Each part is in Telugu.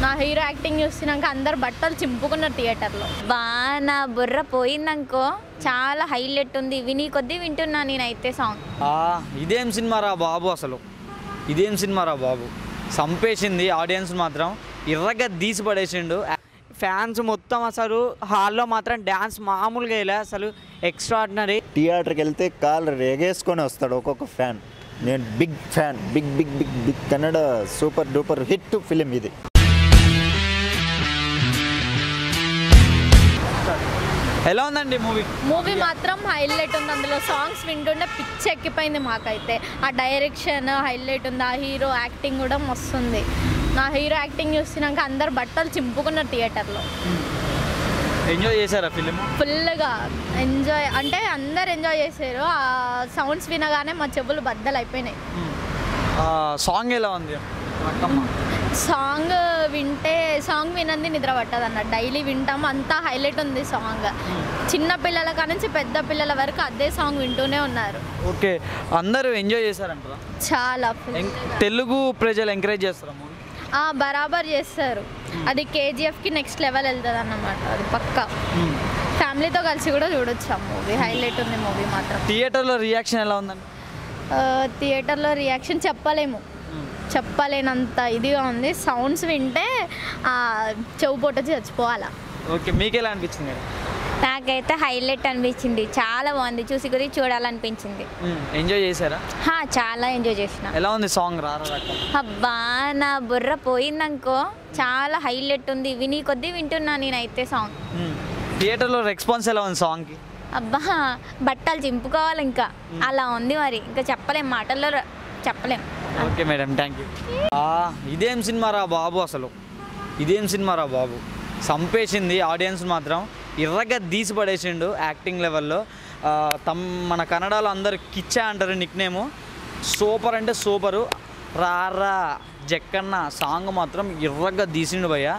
నా హీరో యాక్టింగ్ చూసినాక అందరు బట్టలు చింపుకున్నారు థియేటర్లో బా నా బుర్ర పోయిందనుకో చాలా హైలైట్ ఉంది విని కొద్దీ వింటున్నా నేనైతే సాంగ్ ఆ, ఇదేం సినిమారా బాబు అసలు ఇదేం సినిమారా బాబు సంపేసింది ఆడియన్స్ మాత్రం ఇర్రగా తీసి పడేసిండు ఫ్యాన్స్ మొత్తం అసలు హాల్లో మాత్రం డ్యాన్స్ మామూలుగా వేయలే అసలు ఎక్స్ట్రాడినరీ థియేటర్కి వెళ్తే కాళ్ళు రేగేసుకొని వస్తాడు ఒక్కొక్క ఫ్యాన్ నేను big fan big big big big Kannada super duper hit film ఇది ఎలా ఉందండి మూవీ మూవీ మాత్రం హైలైట్ ఉంది అందులో సాంగ్స్ వింటుంటే పిచ్చి ఎక్కిపోయింది మాకైతే ఆ డైరెక్షన్ హైలైట్ ఉంది ఆ హీరో యాక్టింగ్ కూడా మస్తుంది నా హీరో యాక్టింగ్ చూసినాక అందరు బట్టలు చింపుకున్నారు థియేటర్లో ఎంజాయ్ చేశారా ఫిలిం ఫుల్గా ఎంజాయ్ అంటే అందరు ఎంజాయ్ చేశారు ఆ సౌండ్స్ వినగానే మా చెవులు బద్దలు అయిపోయినాయి సాంగ్ ఎలా ఉంది అక్కమ్మ సాంగ్ వింటే సాంగ్ వినంది నిద్ర పట్టదు అన్న డైలీ వింటాం అంతా హైలైట్ ఉంది సాంగ్ చిన్న పిల్లల కానుంచి పెద్ద పిల్లల వరకు అదే సాంగ్ వింటూనే ఉన్నారు ఓకే అందరూ ఎంజాయ్ చేశారంటారా చాలా full. ఎం- తెలుగు ప్రజలు ఎంకరేజ్ చేస్తారా మూవీ ఆ, బరాబర్ చేస్తారు అది కేజీఎఫ్కి నెక్స్ట్ లెవెల్ వెళ్తుంది అన్నమాట అది పక్కా ఫ్యామిలీతో కలిసి కూడా చూడొచ్చు ఆ మూవీ హైలైట్ ఉంది మూవీ మాత్రం థియేటర్లో రియాక్షన్ ఎలా ఉందండి ఆ, థియేటర్లో రియాక్షన్ చెప్పలేము చెప్పలేనంత ఇదిగా ఉంది సౌండ్స్ వింటే ఆ, చెవు పొట్టొచ్చి చచ్చిపోవాలా ఓకే మీకు ఎలా అనిపించింది నాకైతే హైలైట్ అనిపించింది చాలా బాగుంది చూసి కొద్దీ చూడాలనిపించింది ఎంజాయ్ చేశారా హా చాలా ఎంజాయ్ చేసిన ఎలా ఉంది సాంగ్ రారా అక్కమ్మ అబ్బా నా బుర్ర పోయిందనుకో చాలా హైలైట్ ఉంది విని కొద్దీ వింటున్నా నేనైతే సాంగ్ థియేటర్లో రెస్పాన్స్ ఎలా ఉంది సాంగ్కి అబ్బా బట్టలు చింపుకోవాలి ఇంకా అలా ఉంది మరి ఇంకా చెప్పలేం మాటల్లో ర- చెప్పలేం ఓకే మేడం థ్యాంక్ యూ ఇదేం సినిమారా బాబు అసలు ఇదేం సినిమారా బాబు సంపేసింది ఆడియన్స్ మాత్రం ఇర్రగా తీసి పడేసిండు యాక్టింగ్ లెవెల్లో ఆ, తమ్ మన కన్నడలో అందరు కిచ్చా అంటారు నిక్ నేము సూపర్ అంటే సూపరు రారా జక్కన్న సాంగ్ మాత్రం ఇర్రగా తీసిండు భయ్య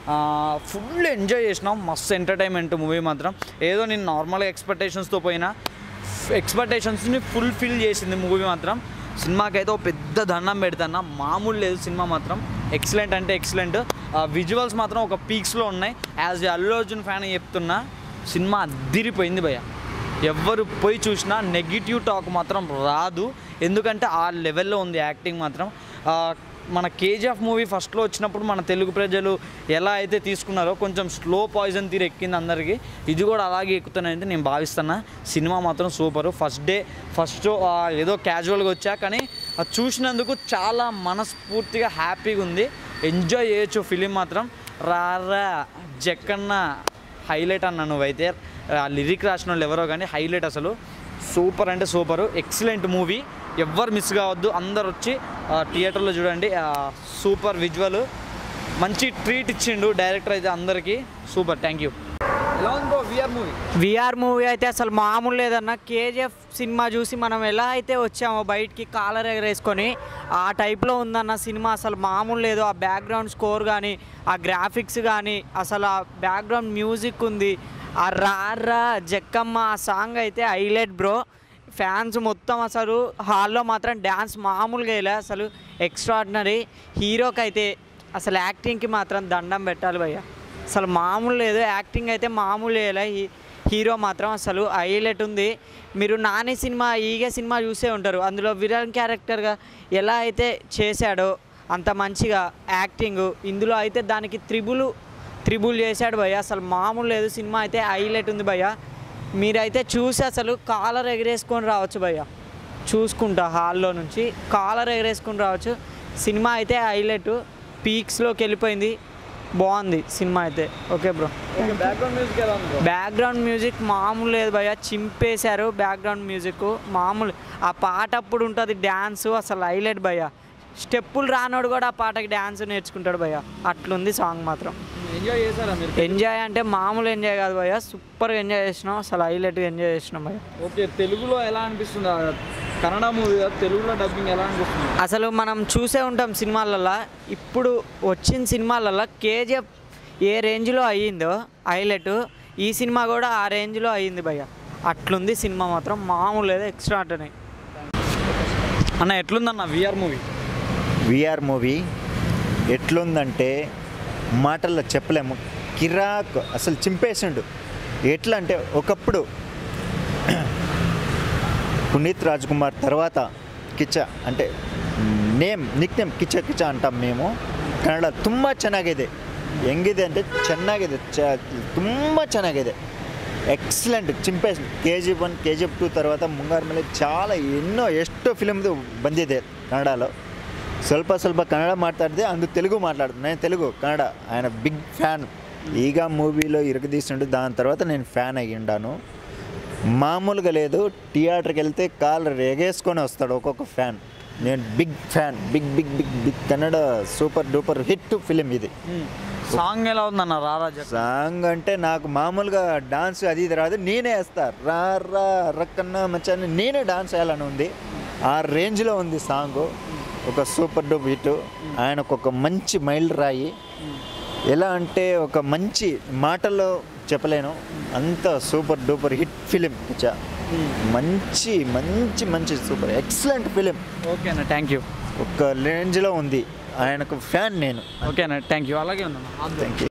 ఫుల్ ఎంజాయ్ చేసినాం మస్తు ఎంటర్టైన్మెంట్ మూవీ మాత్రం ఏదో నేను నార్మల్గా ఎక్స్పెక్టేషన్స్తో పోయినా ఎక్స్పెక్టేషన్స్ని ఫుల్ఫిల్ చేసింది మూవీ మాత్రం సినిమాకైతే ఒక పెద్ద దండం పెడతాను మామూలు లేదు సినిమా మాత్రం ఎక్సలెంట్ అంటే ఎక్సలెంట్ విజువల్స్ మాత్రం ఒక పీక్స్లో ఉన్నాయి యాజ్ అల్లు అర్జున్ ఫ్యాన్ చెప్తున్నా సినిమా అద్దిరిపోయింది భయ్య ఎవ్వరు పోయి చూసినా నెగిటివ్ టాక్ మాత్రం రాదు ఎందుకంటే ఆ లెవెల్లో ఉంది యాక్టింగ్ మాత్రం ఆ, మన కేజీఎఫ్ మూవీ ఫస్ట్లో వచ్చినప్పుడు మన తెలుగు ప్రజలు ఎలా అయితే తీసుకున్నారో కొంచెం స్లో పాయిజన్ తీరు ఎక్కింది అందరికీ ఇది కూడా అలాగే ఎక్కుతుందని నేను భావిస్తున్నా సినిమా మాత్రం సూపరు ఫస్ట్ డే ఫస్ట్ ఏదో క్యాజువల్గా వచ్చా కానీ అది చూసినందుకు చాలా మనస్ఫూర్తిగా హ్యాపీగా ఉంది ఎంజాయ్ చేయొచ్చు ఫిలిం మాత్రం రారా జక్కన్న హైలైట్ అన్న నువ్వైతే ఆ లిరిక్ రాసిన వాళ్ళు ఎవరో కానీ హైలైట్ అసలు సూపర్ అంటే సూపర్ ఎక్సలెంట్ మూవీ ఎవ్వరు మిస్ కావద్దు అందరు వచ్చి ఆ, థియేటర్లో చూడండి ఆ, సూపర్ విజువల్ మంచి ట్రీట్ ఇచ్చిండు డైరెక్టర్ అయితే అందరికీ సూపర్ థ్యాంక్ యూ ఎలా ఉంది విఆర్ మూవీ విఆర్ మూవీ అయితే అసలు మామూలు లేదన్న కేజీఎఫ్ సినిమా చూసి మనం ఎలా అయితే వచ్చామో బయటికి కాలర్ ఎగరేసుకొని ఆ టైప్లో ఉందన్న సినిమా అసలు మామూలు లేదు ఆ బ్యాక్గ్రౌండ్ స్కోర్ కానీ ఆ గ్రాఫిక్స్ కానీ అసలు ఆ బ్యాక్గ్రౌండ్ మ్యూజిక్ ఉంది ఆ రారా జక్కమ్మ ఆ సాంగ్ అయితే హైలైట్ బ్రో ఫ్యాన్స్ మొత్తం అసలు హాల్లో మాత్రం డ్యాన్స్ మామూలుగా వేయలే అసలు ఎక్స్ట్రాడినరీ హీరోకి అయితే అసలు యాక్టింగ్కి మాత్రం దండం పెట్టాలి భయ్య అసలు మామూలు లేదు యాక్టింగ్ అయితే మామూలు వేయలే హీ- హీరో మాత్రం అసలు హైలైట్ ఉంది మీరు నాని సినిమా ఈగే సినిమా చూసే ఉంటారు అందులో విలన్ క్యారెక్టర్గా ఎలా అయితే చేశాడో అంత మంచిగా యాక్టింగ్ ఇందులో అయితే దానికి త్రిబుల్ త్రిబుల్ చేశాడు భయ్య అసలు మామూలు లేదు సినిమా అయితే హైలైట్ ఉంది భయ్య మీరైతే చూసి అసలు కాలర్ ఎగరేసుకొని రావచ్చు భయ్య చూసుకుంటా హాల్లో నుంచి కాలర్ ఎగరేసుకొని రావచ్చు సినిమా అయితే హైలైట్ పీక్స్లోకి వెళ్ళిపోయింది బాగుంది సినిమా అయితే ఓకే బ్రో బ్యాక్గ్రౌండ్ మ్యూజిక్ ఎలా ఉంది బ్యాక్గ్రౌండ్ మ్యూజిక్ మామూలు లేదు భయ్య చింపేశారు బ్యాక్గ్రౌండ్ మ్యూజిక్ మామూలు ఆ పాట అప్పుడు ఉంటుంది డ్యాన్స్ అసలు హైలైట్ భయ్య స్టెప్పులు రానోడు కూడా ఆ పాటకి డ్యాన్స్ నేర్చుకుంటాడు భయ్య అట్లుంది సాంగ్ మాత్రం ఎంజాయ్ చేశారా మీరు ఎంజాయ్ అంటే మామూలు ఎంజాయ్ కాదు భయ్య సూపర్గా ఎంజాయ్ చేసినాం అసలు హైలైట్గా ఎంజాయ్ చేసినాం భయ్య ఓకే తెలుగులో ఎలా అనిపిస్తుంది ఆ కన్నడ మూవీ తెలుగులో డబ్బింగ్ ఎలా అనిపిస్తుంది అసలు మనం చూసే ఉంటాం సినిమాలల్లో ఇప్పుడు వచ్చిన సినిమాలల్లో కేజీఎఫ్ ఏ రేంజ్లో అయ్యిందో హైలైట్ ఈ సినిమా కూడా ఆ రేంజ్లో అయ్యింది భయ్య అట్లుంది సినిమా మాత్రం మామూలు లేదు ఎక్స్ట్రా అంటనే అన్న ఎట్లుందన్న విఆర్ మూవీ విఆర్ మూవీ ఎట్లుందంటే మాటల్లో చెప్పలేము కిరాక్ అసలు చింపేసిండు ఎట్లా అంటే ఒకప్పుడు పునీత్ రాజ్ కుమార్ తర్వాత ಕಿಚ್ಚ అంటే name nick name Kichcha Kichcha ಅಂటాం మేము ಕನ್ನಡ ತುಂಬ ಚೆನ್ನಾಗಿದೆ ಹೆಂಗಿದೆ ಅಂದರೆ ಚೆನ್ನಾಗಿದೆ ಚ ತುಂಬ ಚೆನ್ನಾಗಿದೆ ಎಕ್ಸಲೆಂಟ್ చింపేసి K G one K G F two తర్వాత ಮುಂಗಾರು ಮೇಲೆ చాలా ఎన్నో ಎಷ್ಟೋ ఫిలిಮ್ದು ಬಂದಿದೆ కన్నడలో ಸ್ವಲ್ಪ ಸ್ವಲ್ಪ ಕನ್ನಡ మాట్లాడితే అందు తెలుగు మాట్లాడుతున్నాను నేను తెలుగు కన్నడ ఆయన బిగ్ ఫ్యాన్ ఈగ మూవీలో ఇరగదీస్తుండే దాని తర్వాత నేను ఫ్యాన్ అయ్యి ఉండాను మామూలుగా లేదు థియేటర్కి వెళ్తే కాళ్ళు రేగేసుకొని వస్తాడు ఒక్కొక్క ఫ్యాన్ నేను big fan big big big big Kannada super duper hit film ఇది సాంగ్ ఎలా ఉందన్న రారా చెప్పు. సాంగ్ అంటే నాకు మామూలుగా డాన్స్ అది ఇది రాదు నేనే వేస్తా రా రా రక్కన్న మచ్చాన్ని నేనే డాన్స్ వేయాలని ఉంది ఆ రేంజ్లో ఉంది సాంగ్ ఒక సూపర్ డూప్ హిట్ ఆయనకు ఒక మంచి మైల్ రాయి ఎలా అంటే ఒక మంచి మాటల్లో చెప్పలేను అంత సూపర్ డూపర్ హిట్ ఫిలిం పిచ్చా మంచి మంచి మంచి సూపర్ ఎక్సలెంట్ ఫిలిం ఓకే అన్న థ్యాంక్ యూ ఒక రేంజ్లో ఉంది ఆయనకు ఫ్యాన్ నేను ఓకే అన్న థ్యాంక్ యూ అలాగే ఉందన్న థ్యాంక్ యూ